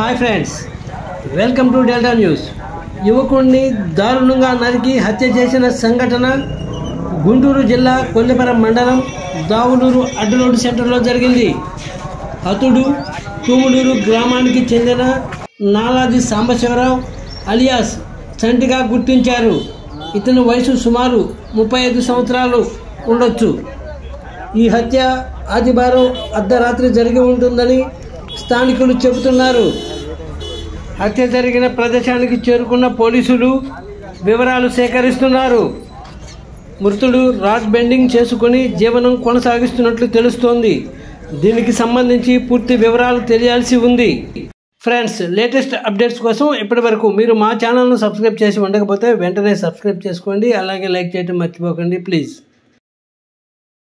hi friends welcome to Delta news యువకుడిని దారుణంగా నరికి హత్య చేసిన సంఘటన గుంటూరు జిల్లా కొల్లిపర మండలం దావులూరు అడ్డలోడు సెంటర్లో జరిగింది హతుడు తూములూరు గ్రామానికి చెందిన నాలాది సాంబశివరావు అలియాస్ చంటిగా గుర్తించారు ఇతని వయసు సుమారు ముప్పై ఐదు సంవత్సరాలు ఉండొచ్చు ఈ హత్య ఆదివారం అర్ధరాత్రి జరిగి ఉంటుందని స్థానికులు చెబుతున్నారు హత్య జరిగిన ప్రదేశానికి చేరుకున్న పోలీసులు వివరాలు సేకరిస్తున్నారు మృతుడు రాడ్ బెండింగ్ చేసుకుని జీవనం కొనసాగిస్తున్నట్లు తెలుస్తోంది దీనికి సంబంధించి పూర్తి వివరాలు తెలియాల్సి ఉంది ఫ్రెండ్స్ లేటెస్ట్ అప్డేట్స్ కోసం ఇప్పటి వరకు మీరు మా ఛానల్ను సబ్స్క్రైబ్ చేసి ఉండకపోతే వెంటనే సబ్స్క్రైబ్ చేసుకోండి అలాగే లైక్ చేయడం మర్చిపోకండి ప్లీజ్